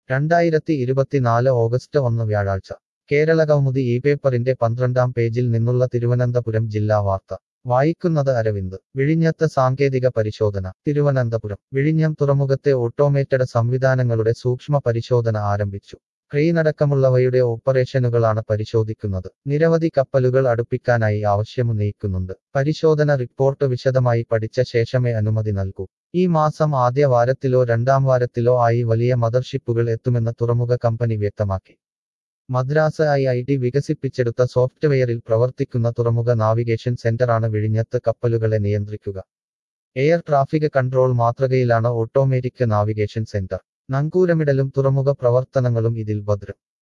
രണ്ടായിരത്തി ഇരുപത്തിനാല് ഓഗസ്റ്റ് ഒന്ന് വ്യാഴാഴ്ച കേരള കൗമുദി ഈ പേപ്പറിന്റെ പന്ത്രണ്ടാം പേജിൽ നിന്നുള്ള തിരുവനന്തപുരം ജില്ലാ വാർത്ത വായിക്കുന്നത് അരവിന്ദ് വിഴിഞ്ഞത്ത് സാങ്കേതിക പരിശോധന തിരുവനന്തപുരം വിഴിഞ്ഞം തുറമുഖത്തെ ഓട്ടോമേറ്റഡ് സംവിധാനങ്ങളുടെ സൂക്ഷ്മ പരിശോധന ആരംഭിച്ചു ക്രെയിനടക്കമുള്ളവയുടെ ഓപ്പറേഷനുകളാണ് പരിശോധിക്കുന്നത് നിരവധി കപ്പലുകൾ അടുപ്പിക്കാനായി ആവശ്യമുന്നയിക്കുന്നുണ്ട് പരിശോധന റിപ്പോർട്ട് വിശദമായി പഠിച്ച ശേഷമേ അനുമതി നൽകൂ ഈ മാസം ആദ്യ വാരത്തിലോ രണ്ടാം വാരത്തിലോ ആയി വലിയ മദർഷിപ്പുകൾ എത്തുമെന്ന് തുറമുഖ കമ്പനി വ്യക്തമാക്കി മദ്രാസ് ഐ ഐ ടി വികസിപ്പിച്ചെടുത്ത സോഫ്റ്റ്വെയറിൽ പ്രവർത്തിക്കുന്ന തുറമുഖ നാവിഗേഷൻ സെന്ററാണ് വിഴിഞ്ഞത്ത് കപ്പലുകളെ നിയന്ത്രിക്കുക എയർ ട്രാഫിക് കൺട്രോൾ മാതൃകയിലാണ് ഓട്ടോമാറ്റിക് നാവിഗേഷൻ സെന്റർ നങ്കൂരമിടലും തുറമുഖ പ്രവർത്തനങ്ങളും ഇതിൽ ഭദ്രം